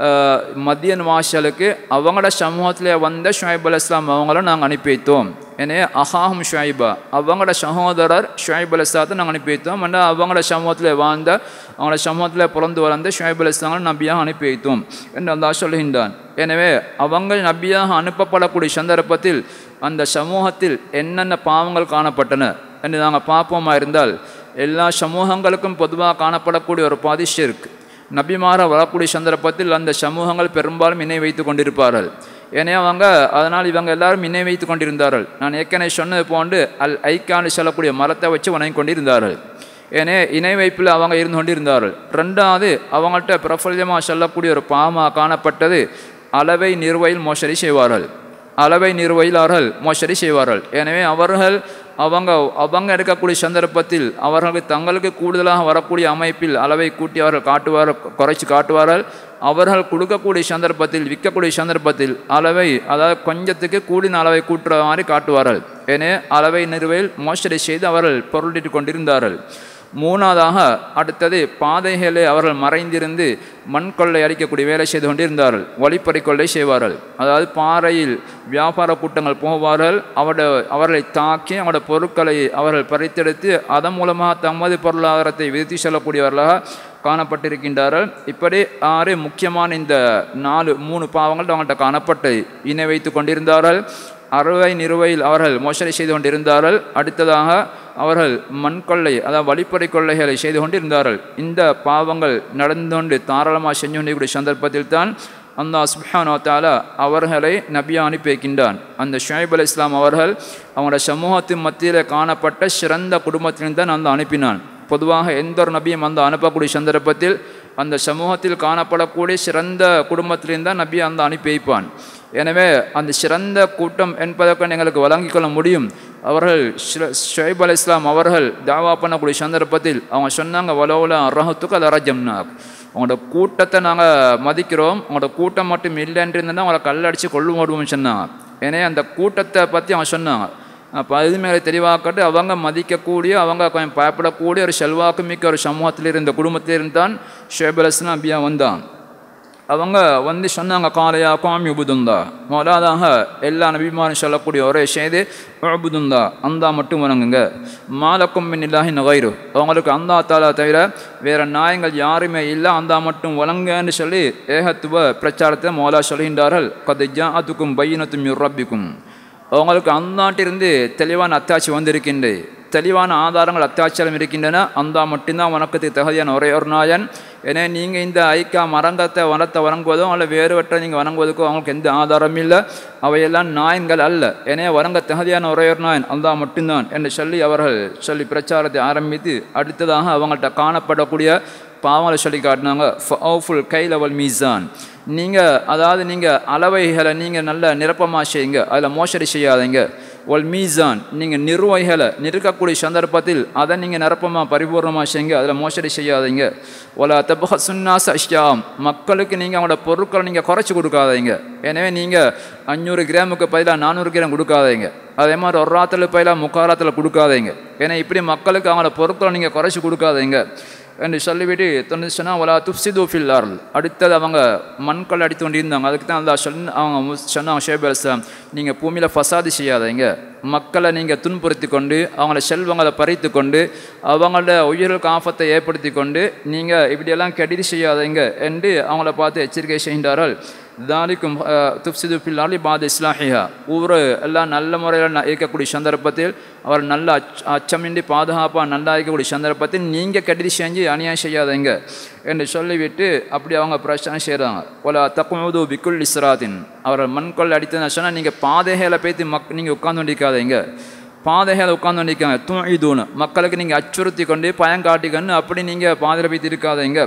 மதியன் வாசலுக்கு அவங்களோட சமூகத்தில் வந்த ஷுவைப் அலி இஸ்லாம் அவங்கள நாங்கள் அனுப்பி வைத்தோம் எனவே அஹாஹம் ஷுவைபா அவங்களோட சகோதரர் ஷுவைப் அலி இஸ்லாத்தை நாங்கள் அனுப்பி வைத்தோம் ஆனால் அவங்களோட சமூகத்தில் வாழ்ந்த அவங்களோட சமூகத்தில் பிறந்து வளர்ந்த ஷுவைப் அலி இஸ்லாங்களை நபியாக அனுப்பி வைத்தோம் என்று அல்லா சொல்லுகின்றான் எனவே அவங்க நபியாக அனுப்பப்படக்கூடிய சந்தர்ப்பத்தில் அந்த சமூகத்தில் என்னென்ன பாவங்கள் காணப்பட்டன என்று நாங்கள் பார்ப்போமா இருந்தால் எல்லா சமூகங்களுக்கும் பொதுவாக காணப்படக்கூடிய ஒரு பாதிஷ் இருக்குது நபிமார வரக்கூடிய சந்தர்ப்பத்தில் அந்த சமூகங்கள் பெரும்பாலும் இணை வைத்து கொண்டிருப்பார்கள் ஏன்னா அவங்க அதனால் இவங்க எல்லாரும் இணை வைத்து கொண்டிருந்தார்கள் நான் ஏற்கனவே சொன்னது போன்று அல் ஐக்கான்னு சொல்லக்கூடிய மரத்தை வச்சு வணங்கி கொண்டிருந்தார்கள் ஏனே இணை வைப்பில் அவங்க இருந்து கொண்டிருந்தார்கள் ரெண்டாவது அவங்கள்ட்ட பிரபல்யமாக சொல்லக்கூடிய ஒரு பாவமாக காணப்பட்டது அளவை நிறுவையில் மோசடி செய்வார்கள் அளவை நிர்வகிலார்கள் மோசடி செய்வார்கள் எனவே அவர்கள் அவங்க அவங்க எடுக்கக்கூடிய சந்தர்ப்பத்தில் அவர்களுக்கு தங்களுக்கு கூடுதலாக வரக்கூடிய அமைப்பில் அளவை கூட்டி அவர்கள் காட்டுவார் குறைச்சி காட்டுவார்கள் அவர்கள் கொடுக்கக்கூடிய சந்தர்ப்பத்தில் விற்கக்கூடிய சந்தர்ப்பத்தில் அளவை அதாவது கொஞ்சத்துக்கு கூடின அளவை கூட்டுற மாதிரி காட்டுவார்கள் எனவே அளவை நிறுவையில் மோசடி செய்து அவர்கள் பொருளிட்டு கொண்டிருந்தார்கள் மூணாவதாக அடுத்தது பாதைகளை அவர்கள் மறைந்திருந்து மண் கொள்ளை அடிக்கக்கூடிய வேலை செய்து கொண்டிருந்தார்கள் வழிப்பறி கொள்ளை செய்வார்கள் அதாவது பாறையில் வியாபார கூட்டங்கள் போவார்கள் அவட அவர்களை தாக்கி அவங்களோட பொருட்களை அவர்கள் பறித்தெடுத்து அதன் மூலமாக தமது பொருளாதாரத்தை விதித்து செல்லக்கூடியவர்களாக காணப்பட்டிருக்கின்றார்கள் இப்படி ஆறு முக்கியமான இந்த நாலு மூணு பாவங்கள் அவங்கள்ட்ட காணப்பட்டு இணை வைத்து கொண்டிருந்தார்கள் அறுவை நிறுவையில் அவர்கள் மோசடி செய்து கொண்டிருந்தார்கள் அடுத்ததாக அவர்கள் மண் கொள்ளை அதாவது வழிப்பறை கொள்ளைகளை செய்து கொண்டிருந்தார்கள் இந்த பாவங்கள் நடந்து கொண்டு தாராளமாக செஞ்சு கொண்டிருக்கூடிய சந்தர்ப்பத்தில் தான் அந்த சுப்ஹானோ தாலா அவர்களை நபியா அனுப்பி வைக்கின்றான் அந்த ஷுவைப் அலி இஸ்லாம் அவர்கள் அவங்களோட சமூகத்தின் மத்தியில் காணப்பட்ட சிறந்த குடும்பத்திலிருந்து தான் அந்த அனுப்பினான் பொதுவாக எந்த ஒரு நபியும் அந்த அனுப்பக்கூடிய சந்தர்ப்பத்தில் அந்த சமூகத்தில் காணப்படக்கூடிய சிறந்த குடும்பத்திலிருந்து தான் நபியை அந்த அனுப்பி வைப்பான் எனவே அந்த சிறந்த கூட்டம் என்பதற்கு எங்களுக்கு வழங்கிக் கொள்ள முடியும் அவர்கள் ஷுவைப் அலி இஸ்லாம் அவர்கள் தாவா பண்ணக்கூடிய சந்தர்ப்பத்தில் அவங்க சொன்னாங்க வலோல அரஹத்துக்கு அது அரஜம்னாக் உங்களோட கூட்டத்தை நாங்கள் மதிக்கிறோம் உங்களோட கூட்டம் மட்டும் இல்லைன்னு இருந்தால் அவங்கள கல்லடிச்சு கொள்ளு ஓடுவோம்னு சொன்னாங்க ஏன்னா அந்த கூட்டத்தை பற்றி அவங்க சொன்னாங்க அப்போ அது மேலே தெளிவாக்கட்டு அவங்க மதிக்கக்கூடிய அவங்க கொஞ்சம் பயப்படக்கூடிய ஒரு செல்வாக்கு மிக்க ஒரு சமூகத்தில் இருந்த குடும்பத்தில் இருந்தான் ஷேப் அலஸ்லாம் அபியா வந்தான் அவங்க வந்து சொன்னாங்க காலையா காமி உபுதுந்தா முதலாவதாக எல்லா நபிமாரும் சொல்லக்கூடிய ஒரே செய்தி உபுதுந்தா அந்தா மட்டும் வணங்குங்க மாலக்கும் மின் இல்லாஹி நகைரு அவங்களுக்கு அந்தா தாலா தவிர வேற நாயங்கள் யாருமே இல்லை அந்தா மட்டும் வழங்கன்னு சொல்லி ஏகத்துவ பிரச்சாரத்தை மோலா சொல்கின்றார்கள் கதை அதுக்கும் பையனத்தும் யுரப்பிக்கும் அவங்களுக்கு அந்தாட்டிலிருந்து தெளிவான அத்தாட்சி வந்திருக்கின்றது தெளிவான ஆதாரங்கள் அத்தாட்சியம் இருக்கின்றன அந்த மட்டும்தான் வணக்கத்துக்கு தகுதியான ஒரே ஒரு நாயன் ஏன்னா நீங்கள் இந்த ஐக்கா மரங்கத்தை வனத்தை வணங்குவதோ அல்ல வேறுவற்றை நீங்கள் வணங்குவதற்கோ அவங்களுக்கு எந்த ஆதாரமும் இல்லை அவையெல்லாம் நாயன்கள் அல்ல ஏன்னா வணங்க தகுதியான ஒரே ஒரு நாயன் அல்லா மட்டும்தான் என்று சொல்லி அவர்கள் சொல்லி பிரச்சாரத்தை ஆரம்பித்து அடுத்ததாக அவங்கள்ட்ட காணப்படக்கூடிய பாவங்களை சொல்லி காட்டினாங்க ஃபுல் கை லெவல் மீசான் நீங்கள் அதாவது நீங்கள் அளவைகளை நீங்கள் நல்ல நிரப்பமாக செய்யுங்க அதில் மோசடி செய்யாதீங்க ஒல் மீசான் நீங்கள் நிர்வகைகளை நிற்கக்கூடிய சந்தர்ப்பத்தில் அதை நீங்கள் நிரப்பமாக பரிபூர்ணமாக செய்யுங்க அதில் மோசடி செய்யாதீங்க ஒல தபக சுன்னாஸ் அஷ்யாம் மக்களுக்கு நீங்கள் அவங்களோட பொருட்களை நீங்கள் குறைச்சி கொடுக்காதீங்க எனவே நீங்கள் அஞ்சூறு கிராமுக்கு பதிலாக நானூறு கிராம் கொடுக்காதீங்க அதே மாதிரி ஒரு ராத்தில் பதிலாக முக்காராத்தில் கொடுக்காதீங்க ஏன்னா இப்படி மக்களுக்கு அவங்களோட பொருட்களை நீங்கள் குறைச்சி கொடுக்காதீங்க என்று சொல்லிவிட்டு தொண்ணூறு சொன்னால் ஒலா துப்சிது ஃபில்லார்கள் அடுத்தது அவங்க மண்கள் அடித்து கொண்டு இருந்தாங்க அதுக்கு தான் அந்த சொன்ன அவங்க சொன்னாங்க ஷேப் அலிஸ்லாம் நீங்கள் பூமியில் ஃபசாது செய்யாதீங்க மக்களை நீங்கள் துன்புறுத்தி கொண்டு அவங்கள செல்வங்களை பறித்து கொண்டு அவங்களோட உயிர்களுக்கு ஆபத்தை ஏற்படுத்தி கொண்டு நீங்கள் இப்படியெல்லாம் கெடுதி செய்யாதீங்க என்று அவங்கள பார்த்து எச்சரிக்கை செய்கின்றார்கள் தாலிக்கும் துப்சிது பில்லாலி பாத் இஸ்லாஹியா ஊர் எல்லாம் நல்ல முறையில் இருக்கக்கூடிய சந்தர்ப்பத்தில் அவர் நல்ல அச் அச்சமின்றி பாதுகாப்பாக நல்லா இருக்கக்கூடிய சந்தர்ப்பத்தில் நீங்கள் கெடுதி செஞ்சு அநியாயம் செய்யாதீங்க என்று சொல்லிவிட்டு அப்படி அவங்க பிரச்சனை செய்கிறாங்க ஒல தக்குமுது பிக்குல் இஸ்ராத்தின் அவர்கள் மண்கொள் அடித்ததுன்னு சொன்னால் நீங்கள் பாதைகளை பேத்து மக் நீங்கள் உட்கார்ந்து கொண்டிருக்காதீங்க பாதைகளை உட்கார்ந்து நிற்காங்க தூணு மக்களுக்கு நீங்கள் அச்சுறுத்தி கொண்டு பயம் காட்டிக்கன்னு அப்படி நீங்கள் பாதையில் போய்த்து இருக்காதீங்க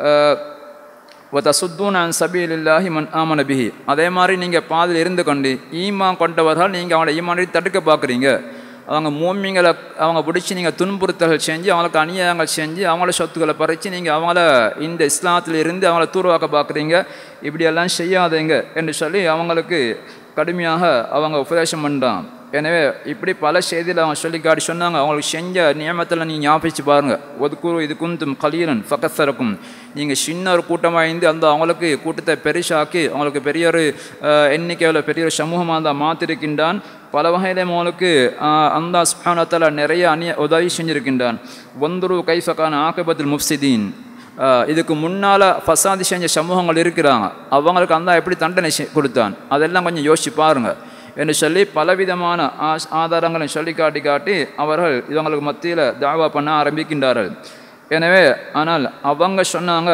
வதசுத்தூன் அன் சபீல் இல்லாஹி மன் ஆமன பிஹி அதே மாதிரி நீங்கள் பாதையில் இருந்து கொண்டு ஈமான் கொண்டவர்கள் நீங்கள் அவங்கள ஈமானை தடுக்க பார்க்குறீங்க அவங்க மூமிங்களை அவங்க பிடிச்சி நீங்கள் துன்புறுத்தல்கள் செஞ்சு அவங்களுக்கு அநியாயங்கள் செஞ்சு அவங்கள சொத்துக்களை பறித்து நீங்கள் அவங்கள இந்த இஸ்லாத்தில் இருந்து அவங்கள தூர்வாக்க பார்க்குறீங்க இப்படியெல்லாம் செய்யாதீங்க என்று சொல்லி அவங்களுக்கு கடுமையாக அவங்க உபதேசம் பண்ணுறான் எனவே இப்படி பல செய்தியில் அவங்க சொல்லி காட்டி சொன்னாங்க அவங்களுக்கு செஞ்ச நியமத்தில் நீங்கள் ஞாபகிச்சு பாருங்கள் ஒதுக்குரு இது குந்தும் கலீலன் ஃபகத்தரக்கும் நீங்கள் சின்ன ஒரு கூட்டமாக இருந்து அந்த அவங்களுக்கு கூட்டத்தை பெருசாக்கி அவங்களுக்கு பெரிய ஒரு எண்ணிக்கையில் பெரிய ஒரு சமூகமாக இருந்தால் மாற்றிருக்கின்றான் பல வகையில் அவங்களுக்கு அந்த ஸ்பானத்தில் நிறைய அந்நிய உதவி செஞ்சிருக்கின்றான் ஒந்துரு கைஃபக்கான ஆக்கபத்தில் முஃப்சிதீன் இதுக்கு முன்னால் ஃபசாதி செஞ்ச சமூகங்கள் இருக்கிறாங்க அவங்களுக்கு அந்த எப்படி தண்டனை கொடுத்தான் அதெல்லாம் கொஞ்சம் யோசிச்சு பாருங்கள் என்று சொல்லி பலவிதமான ஆஸ் ஆதாரங்களை சொல்லி காட்டி காட்டி அவர்கள் இவங்களுக்கு மத்தியில் தாவா பண்ண ஆரம்பிக்கின்றார்கள் எனவே ஆனால் அவங்க சொன்னாங்க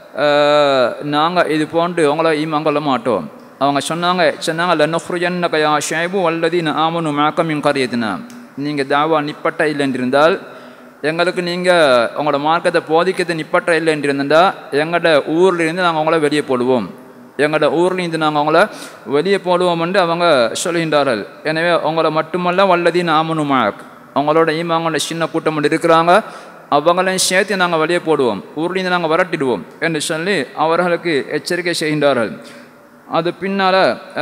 நாங்கள் இது போன்று உங்களை ஈமாங்கொள்ள மாட்டோம் அவங்க சொன்னாங்க சொன்னாங்க லன்னுஹ்ருஜன்ன கயா ஷேபு வல்லதி ஆமனு மேக்கமின் கரியத்தினா நீங்கள் தாவா நிப்பட்ட இல்லைன்றிருந்தால் எங்களுக்கு நீங்கள் உங்களோட மார்க்கத்தை போதிக்கிறது நிப்பற்ற இல்லை என்று இருந்தால் எங்களோட ஊர்லேருந்து நாங்கள் அவங்கள வெளியே போடுவோம் எங்களோட ஊர்லேருந்து நாங்கள் அவங்கள வெளியே போடுவோம் என்று அவங்க சொல்கின்றார்கள் எனவே அவங்கள மட்டுமல்ல வல்லதி நாமனுமாக் அவங்களோட ஈமாங்களோட சின்ன கூட்டம் ஒன்று இருக்கிறாங்க அவங்களையும் சேர்த்து நாங்கள் வெளியே போடுவோம் ஊர்லேருந்து நாங்கள் வரட்டிடுவோம் என்று சொல்லி அவர்களுக்கு எச்சரிக்கை செய்கின்றார்கள் அது பின்னால்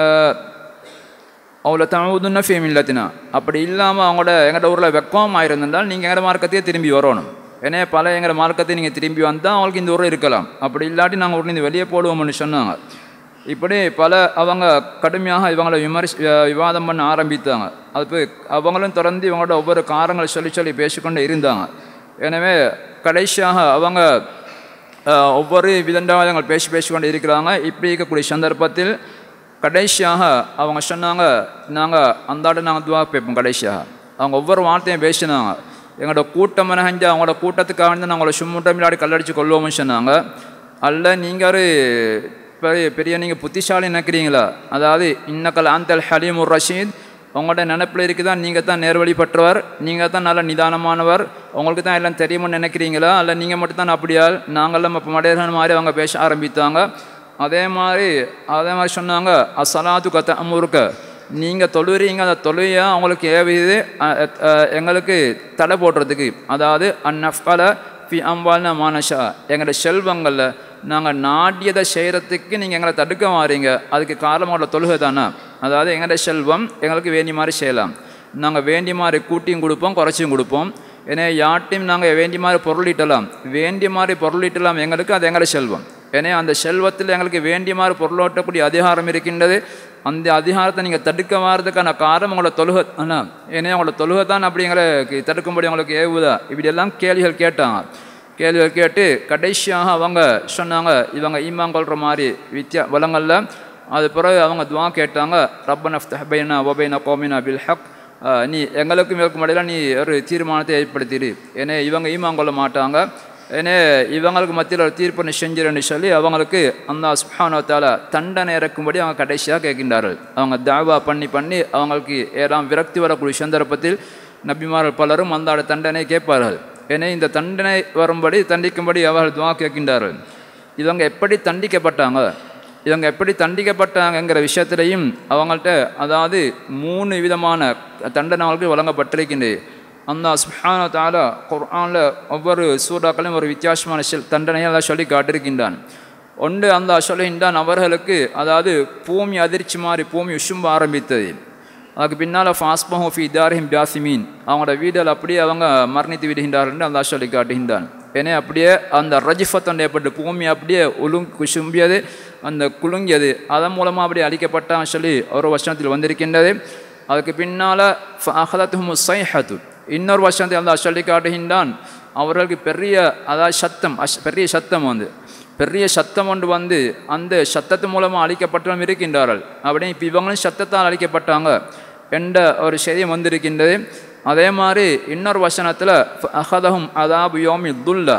அவளை தமுதுன்னு ஃபேம் இல்லத்தினா அப்படி இல்லாமல் அவங்களோட எங்களோட ஊரில் வெக்கமாக இருந்திருந்தால் நீங்கள் எங்களோட மார்க்கத்தையே திரும்பி வரணும் ஏன்னா பல எங்களை மார்க்கத்தை நீங்கள் திரும்பி வந்தால் அவங்களுக்கு இந்த ஊரில் இருக்கலாம் அப்படி இல்லாட்டி நாங்கள் ஊர்லேருந்து வெளியே போடுவோம்னு சொன்னாங்க இப்படி பல அவங்க கடுமையாக இவங்களை விமர்சி அஹ் விவாதம் பண்ண ஆரம்பித்தாங்க அது அவங்களும் தொடர்ந்து இவங்களோட ஒவ்வொரு காரங்களை சொல்லி சொல்லி பேசிக்கொண்டே இருந்தாங்க எனவே கடைசியாக அவங்க அஹ், ஒவ்வொரு விதண்டாவதங்கள் பேசி பேசிக்கொண்டு இருக்கிறாங்க இப்படி இருக்கக்கூடிய சந்தர்ப்பத்தில் கடைசியாக அவங்க சொன்னாங்க நாங்கள் அந்தாண்டு நாங்கள் துவா கேட்போம் கடைசியாக அவங்க ஒவ்வொரு வார்த்தையும் பேசினாங்க எங்களோட கூட்டம் மனஹஞ்சு அவங்களோட கூட்டத்துக்காக வந்து நாங்களோட சும்முட்டம் விளையாடி கல்லடிச்சு கொள்வோம்னு சொன்னாங்க அல்ல நீங்கள் ஒரு பெரிய பெரிய நீங்கள் புத்திசாலி நினைக்கிறீங்களா அதாவது இன்னக்கல் ஆந்தல் ஹலீமுர் ரஷீத் உங்களோட நினப்பில் இருக்குதா நீங்கள் தான் நேர்வழிப்பற்றவர் நீங்கள் தான் நல்ல நிதானமானவர் உங்களுக்கு தான் எல்லாம் தெரியும்னு நினைக்கிறீங்களா அல்ல நீங்கள் மட்டும் தான் அப்படியால் நாங்கள்லாம் இப்போ மடையர்கள் மாதிரி அவங்க பேச ஆரம்பித்தாங்க அதே மாதிரி அதே மாதிரி சொன்னாங்க அசலாத்து கத்த அமுருக்க நீங்கள் தொழுறீங்க அந்த தொழுகையை அவங்களுக்கு ஏவுது அ- அ- எங்களுக்கு தடை போடுறதுக்கு அதாவது அந்நஃபல ஃபி அம்பால்னா மானஷா எங்களோட செல்வங்களில் நாங்கள் நாடியதை செய்கிறதுக்கு நீங்கள் எங்களை தடுக்க மாறீங்க அதுக்கு காரணமோட தொழுகை தானே அதாவது எங்களோட செல்வம் எங்களுக்கு வேண்டிய மாதிரி செய்யலாம் நாங்கள் வேண்டிய மாதிரி கூட்டியும் கொடுப்போம் குறைச்சியும் கொடுப்போம் ஏன்னா யார்ட்டையும் நாங்கள் வேண்டிய மாதிரி பொருளீட்டலாம் வேண்டிய மாதிரி பொருளீட்டலாம் எங்களுக்கு அது எங்களோட செல்வம் ஏன்னா அந்த செல்வத்தில் எங்களுக்கு வேண்டிய மாதிரி பொருளோட்டக்கூடிய அதிகாரம் இருக்கின்றது அந்த அதிகாரத்தை நீங்கள் தடுக்க மாறதுக்கான காரணம் உங்களோட தொழுகை அண்ணா ஏன்னா உங்களோட தொழுகை தான் அப்படிங்கிற தடுக்கும்படி உங்களுக்கு ஏவுதா இப்படியெல்லாம் கேள்விகள் கேட்டாங்க கேள்விகள் கேட்டு கடைசியாக அவங்க சொன்னாங்க இவங்க ஈமான் கொள்கிற மாதிரி வித்தியா வளங்களில் அது பிறகு அவங்க துவா கேட்டாங்க ரப்பன் அஃப் தஹபைனா ஒபைனா கோமினா பில் ஹக் ஆஹ் நீ எங்களுக்கும் இவருக்கும் இடையில நீ ஒரு தீர்மானத்தை ஏற்படுத்திடு ஏன்னா இவங்க ஈமான் கொள்ள மாட்டாங்க ஏன்னா இவங்களுக்கு மத்தியில் ஒரு தீர்ப்பு நீ செஞ்சிருன்னு சொல்லி அவங்களுக்கு அந்த சுஹானத்தால் தண்டனை இறக்கும்படி அவங்க கடைசியாக கேட்கின்றார்கள் அவங்க தாவா பண்ணி பண்ணி அவங்களுக்கு ஏறாம் விரக்தி வரக்கூடிய சந்தர்ப்பத்தில் நபிமார்கள் பலரும் அந்த தண்டனை கேட்பார்கள் ஏன்னா இந்த தண்டனை வரும்படி தண்டிக்கும்படி அவர்கள் துவா கேட்கின்றார்கள் இவங்க எப்படி தண்டிக்கப்பட்டாங்க இவங்க எப்படி தண்டிக்கப்பட்டாங்கங்கிற விஷயத்திலையும் அவங்கள்ட்ட அதாவது மூணு விதமான தண்டனை அவங்களுக்கு வழங்கப்பட்டிருக்கின்றது அந்த சுஹான தாலா குர்ஆனில் ஒவ்வொரு சூறாக்களையும் ஒரு வித்தியாசமான செல் தண்டனையை எல்லாம் சொல்லி காட்டியிருக்கின்றான் ஒன்று அந்த சொல்லுகின்றான் அவர்களுக்கு அதாவது பூமி அதிர்ச்சி மாதிரி பூமி உசும்ப ஆரம்பித்தது அதுக்கு பின்னால் ஃபாஸ்பஹோ ஃபி தாரிஹிம் பியாசிமீன் அவங்களோட வீடுகள் அப்படியே அவங்க மரணித்து விடுகின்றார்கள் என்று அல்லாஹ் சொல்லி காட்டுகின்றான் ஏன்னா அப்படியே அந்த ரஜிஃபத்தன் ஏற்பட்டு பூமி அப்படியே உலுங் குசும்பியது அந்த குலுங்கியது அதன் மூலமாக அப்படியே அழிக்கப்பட்டான்னு சொல்லி ஒரு வருஷத்தில் வந்திருக்கின்றது அதுக்கு பின்னால் அஹலத்துஹும் சைஹத்து இன்னொரு வருஷத்தில் அல்லாஹ் சொல்லி காட்டுகின்றான் அவர்களுக்கு பெரிய அதாவது சத்தம் அஷ் பெரிய சத்தம் வந்து பெரிய சத்தம் ஒன்று வந்து அந்த சத்தத்து மூலமாக அழிக்கப்பட்டவரும் இருக்கின்றார்கள் அப்படி இப்போ இவங்களும் சத்தத்தால் அழிக்கப்பட்டாங்க என்ற ஒரு செய்தி வந்திருக்கின்றது அதே மாதிரி இன்னொரு வசனத்தில் அஹதஹும் அதாபு யோமி துல்லா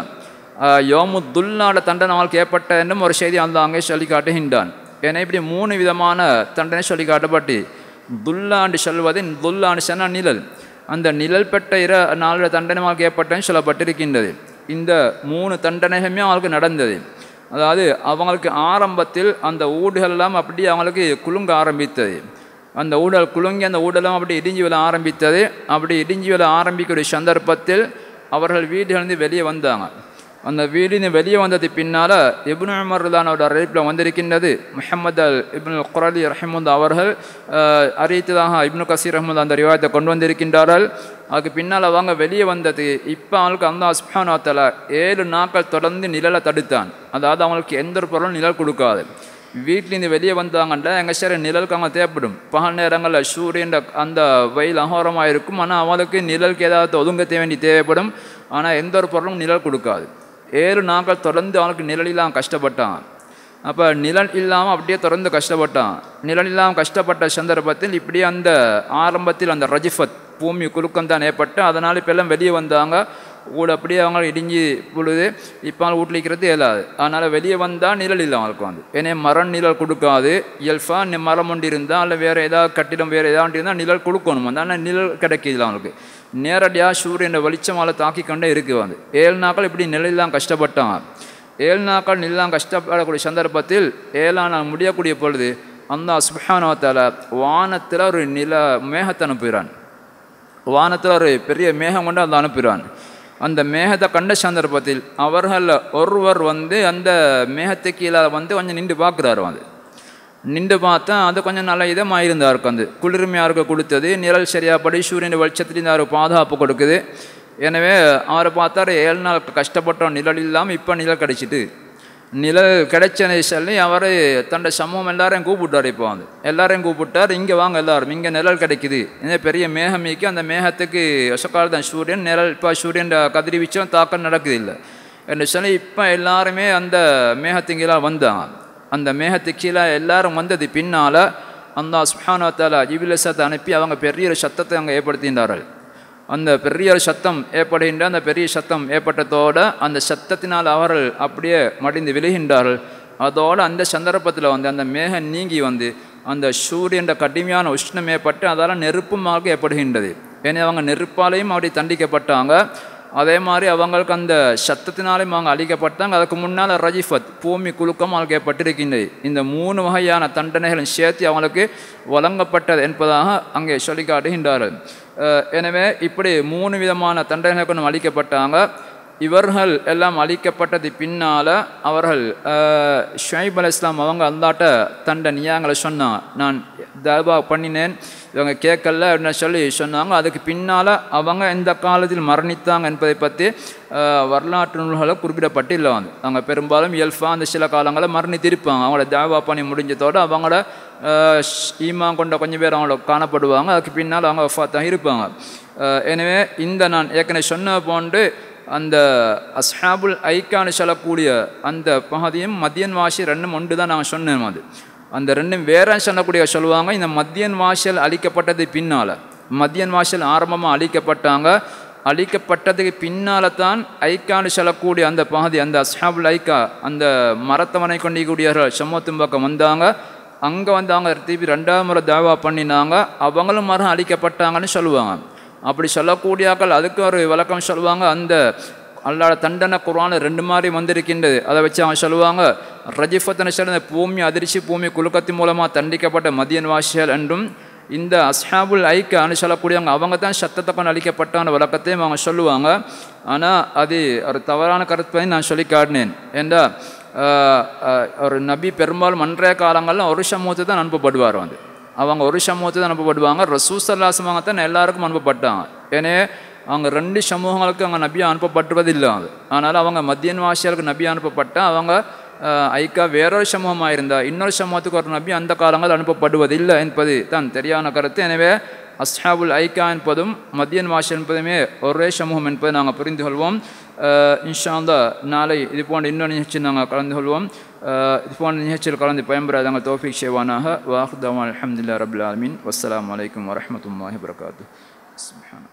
யோமு துல்லாட தண்டனை அவங்களுக்கு ஏற்பட்ட என்றும் ஒரு செய்தி அந்த அங்கே சொல்லி காட்டுகின்றான் ஏன்னா இப்படி மூணு விதமான தண்டனை சொல்லி காட்டப்பட்டு துல்லாண்டு சொல்வது துல்லாண்டு சொன்னால் நிழல் அந்த நிழல் பெற்ற இர நாலு தண்டனை அவங்களுக்கு ஏற்பட்டன்னு சொல்லப்பட்டிருக்கின்றது இந்த மூணு தண்டனைகளுமே அவங்களுக்கு நடந்தது அதாவது அவங்களுக்கு ஆரம்பத்தில் அந்த ஊடுகளெல்லாம் அப்படியே அவங்களுக்கு குலுங்க ஆரம்பித்தது அந்த ஊடல் குலுங்கி அந்த ஊடலும் அப்படி இடிஞ்சு விழ ஆரம்பித்தது அப்படி இடிஞ்சு விழ ஆரம்பிக்கிற சந்தர்ப்பத்தில் அவர்கள் வீடுகளிலிருந்து வெளியே வந்தாங்க அந்த வீடிலிருந்து வெளியே வந்தது பின்னால் இப்னு உமர்லானோட அறிவிப்பில் வந்திருக்கின்றது முஹம்மது அல் இப்னு குரலி ரஹமுத் அவர்கள் அஹ், அறிவித்ததாக இப்னு கசீர் ரஹமது அந்த ரிவாயத்தை கொண்டு வந்திருக்கின்றார்கள் அதுக்கு பின்னால் அவங்க வெளியே வந்தது இப்போ அவங்களுக்கு அந்த அஸ்மானத்தில் ஏழு நாட்கள் தொடர்ந்து நிழலை தடுத்தான் அதாவது அவங்களுக்கு எந்த ஒரு பொருளும் நிழல் கொடுக்காது வீட்டிலேருந்து வெளியே வந்தாங்கன்ற எங்கள் சரி நிழலுக்கு அவங்க தேவைப்படும் பகல் நேரங்களில் சூரியன் அந்த வெயில் அகோரமாக இருக்கும் ஆனால் அவங்களுக்கு நிழலுக்கு ஏதாவது ஒதுங்க வேண்டி தேவைப்படும் ஆனால் எந்த ஒரு பொருளும் நிழல் கொடுக்காது ஏழு நாட்கள் தொடர்ந்து அவனுக்கு நிழல் இல்லாமல் கஷ்டப்பட்டான் அப்போ நிழல் இல்லாமல் அப்படியே தொடர்ந்து கஷ்டப்பட்டான் நிழல் இல்லாமல் கஷ்டப்பட்ட சந்தர்ப்பத்தில் இப்படியே அந்த ஆரம்பத்தில் அந்த ரஜிஃபத் பூமி குலுக்கம் தான் ஏற்பட்டு அதனால் இப்போ எல்லாம் வெளியே வந்தாங்க வீடு அப்படியே அவங்க இடிஞ்சு பொழுது இப்போ அவங்க வீட்டில் இருக்கிறது இயலாது அதனால் வெளியே வந்தால் நிழல் இல்லை அவங்களுக்கு வந்து ஏன்னா மரம் நிழல் கொடுக்காது இயல்ஃபா நி- மரம் ஒன்று இருந்தால் இல்லை வேறு ஏதாவது கட்டிடம் வேறு ஏதாவது இருந்தால் நிழல் கொடுக்கணும் வந்து ஆனால் நிழல் கிடைக்கிது அவங்களுக்கு நேரடியாக சூரியனை வெளிச்சமால் தாக்கி கொண்டே இருக்குது வந்து ஏழு நாட்கள் இப்படி நிழலாம் கஷ்டப்பட்டாங்க ஏழு நாட்கள் நில்லாம் கஷ்டப்படக்கூடிய சந்தர்ப்பத்தில் ஏழாம் நாள் முடியக்கூடிய பொழுது அந்த சுபஹானவத்தால் வானத்தில் ஒரு நில மேகத்தை அனுப்புகிறான் வானத்தில் ஒரு பெரிய மேகம் கொண்டு அந்த அனுப்புகிறான் அந்த மேகத்தை கண்ட சந்தர்ப்பத்தில் அவர்கள் ஒருவர் வந்து அந்த மேகத்து கீழே வந்து கொஞ்சம் நின்று பார்க்குறாரு வந்து நின்று பார்த்தா அது கொஞ்சம் நல்ல இதமாக இருந்தா இருக்கும் அது குளிர்மையாக இருக்க கொடுத்தது நிழல் சரியாக படி சூரியன் வெளிச்சத்துலேருந்து அவருக்கு பாதுகாப்பு கொடுக்குது எனவே அவரை பார்த்தாரு ஏழு நாள் கஷ்டப்பட்டோம் நிழல் இல்லாமல் இப்போ நிழல் கிடைச்சிட்டு நிழல் கிடைச்சனை சொல்லி அவர் தன்னோட சமூகம் எல்லாரையும் கூப்பிட்டார் இப்போ வந்து எல்லாரையும் கூப்பிட்டார் இங்கே வாங்க எல்லாரும் இங்கே நிழல் கிடைக்குது இதே பெரிய மேகம் மீக்கி அந்த மேகத்துக்கு வருஷக்கால தான் சூரியன் நிழல் இப்போ சூரியன் கதிர்வீச்சும் தாக்கம் நடக்குது இல்லை என்று சொல்லி இப்போ எல்லாருமே அந்த மேகத்துங்கீழ வந்தாங்க அந்த மேகத்துக்கு கீழே எல்லாரும் வந்தது பின்னால் அந்த சுஹானத்தால ஜிபிலசத்தை அனுப்பி அவங்க பெரிய ஒரு சத்தத்தை அங்கே ஏற்படுத்தினார்கள் அந்த பெரிய ஒரு சத்தம் ஏற்படுகின்ற அந்த பெரிய சத்தம் ஏற்பட்டதோடு அந்த சத்தத்தினால் அவர்கள் அப்படியே மடிந்து விழுகின்றார்கள் அதோடு அந்த சந்தர்ப்பத்தில் வந்து அந்த மேகம் நீங்கி வந்து அந்த சூரியன் கடுமையான உஷ்ணம் ஏற்பட்டு அதால் நெருப்புமாக ஏற்படுகின்றது ஏன்னா அவங்க நெருப்பாலையும் அப்படி தண்டிக்கப்பட்டாங்க அதே மாதிரி அவங்களுக்கு அந்த சத்தத்தினாலையும் அவங்க அழிக்கப்பட்டாங்க அதுக்கு முன்னால் ரஜிஃபத் பூமி குலுக்கம் அவங்களுக்கு ஏற்பட்டிருக்கின்றது இந்த மூணு வகையான தண்டனைகளும் சேர்த்து அவங்களுக்கு வழங்கப்பட்டது என்பதாக அங்கே சொல்லி காட்டுகின்றார்கள் எனவே இப்படி மூணு விதமான தண்டனைகள் கொண்டு அளிக்கப்பட்டாங்க இவர்கள் எல்லாம் அழிக்கப்பட்டது பின்னால் அவர்கள் ஷுவைப் அலி இஸ்லாம் அவங்க அந்தாட்ட தண்ட நியாயங்களை சொன்னான் நான் தர்பா பண்ணினேன் இவங்க கேட்கல அப்படின்னு சொல்லி சொன்னாங்க அதுக்கு பின்னால் அவங்க எந்த காலத்தில் மரணித்தாங்க என்பதை பற்றி வரலாற்று நூல்களை குறிப்பிடப்பட்டில்லை வந்து அவங்க பெரும்பாலும் இயல்ஃபா அந்த சில காலங்களில் மரணித்திருப்பாங்க அவங்களோட தேவா பணி முடிஞ்சதோடு அவங்களோட ஈமா கொண்ட கொஞ்சம் பேர் அவங்கள காணப்படுவாங்க அதுக்கு பின்னால் அவங்க வஃபாத்தாக இருப்பாங்க எனவே இந்த நான் ஏற்கனவே சொன்ன போன்று அந்த அஸ்ஹாபுல் ஐக்கான்னு சொல்லக்கூடிய அந்த பகுதியும் மதியன் வாசி ரெண்டும் ஒன்று தான் நாங்கள் சொன்னோம் அது அந்த ரெண்டும் வேற சொல்லக்கூடிய சொல்லுவாங்க இந்த மத்தியன் வாசல் அழிக்கப்பட்டது பின்னால் மத்தியன் வாசல் ஆரம்பமாக அழிக்கப்பட்டாங்க அழிக்கப்பட்டதுக்கு பின்னால் தான் ஐக்கான்னு சொல்லக்கூடிய அந்த பகுதி அந்த அஸ்ஹாபுல் ஐக்கா அந்த மரத்தவனை கொண்டிக்கூடியவர்கள் சமூகத்தின் பக்கம் வந்தாங்க அங்கே வந்து அவங்க திருப்பி ரெண்டாவது முறை தேவா பண்ணினாங்க அவங்களும் மரம் அழிக்கப்பட்டாங்கன்னு சொல்லுவாங்க அப்படி சொல்லக்கூடியாக்கள் அதுக்கு ஒரு விளக்கம் சொல்லுவாங்க அந்த அல்லாட தண்டனை குரான் ரெண்டு மாதிரி வந்திருக்கின்றது அதை வச்சு அவங்க சொல்லுவாங்க ரஜிஃபத்தனை சொல்ல பூமி அதிர்ச்சி பூமி குலுக்கத்தின் மூலமாக தண்டிக்கப்பட்ட மதியன் வாசிகள் என்றும் இந்த அஸ்ஹாபுல் ஐக்கு அனு சொல்லக்கூடியவங்க அவங்க தான் சத்தத்தை கொண்டு அளிக்கப்பட்டான விளக்கத்தையும் அவங்க சொல்லுவாங்க ஆனால் அது ஒரு தவறான கருத்தை நான் சொல்லி காட்டினேன் ஏண்டா ஒரு நபி பெரும்பாலும் அன்றைய காலங்களில் ஒரு சமூகத்தை தான் அனுப்பப்படுவார் வந்து அவங்க ஒரு சமூகத்தை தான் அனுப்பப்படுவாங்க ரசூசல்லாசமாக தான் எல்லாருக்கும் அனுப்பப்பட்டாங்க ஏன்னே அவங்க ரெண்டு சமூகங்களுக்கு அவங்க நபியாக அனுப்பப்பட்டுவதில்லை அது ஆனால் அவங்க மத்தியன் வாசியாளுக்கு நபியாக அனுப்பப்பட்டால் அவங்க ஐக்கா வேறொரு சமூகமாக இருந்தால் இன்னொரு சமூகத்துக்கு ஒரு நபி அந்த காலங்கள் அனுப்பப்படுவதில்லை என்பது தான் தெரியான கருத்து எனவே அஸ்ஹாபுல் ஐக்கா என்பதும் மத்தியன் வாஷ் என்பதுமே ஒரே சமூகம் என்பதை நாங்கள் புரிந்து கொள்வோம் இன்ஷாந்தா நாளை இது போன்ற இன்னொரு நிகழ்ச்சி நாங்கள் கலந்து கொள்வோம் இது போன்ற நிகழ்ச்சியில் கலந்து பயன்பெற நாங்கள் தோஃபிக் ஷேவானாக வாஹுதவான் அலமதுல்லா ரபுல் ஆலமின் வஸ்ஸலாம் வலைக்கம் வரமத்துல்லாஹி வரகாத்து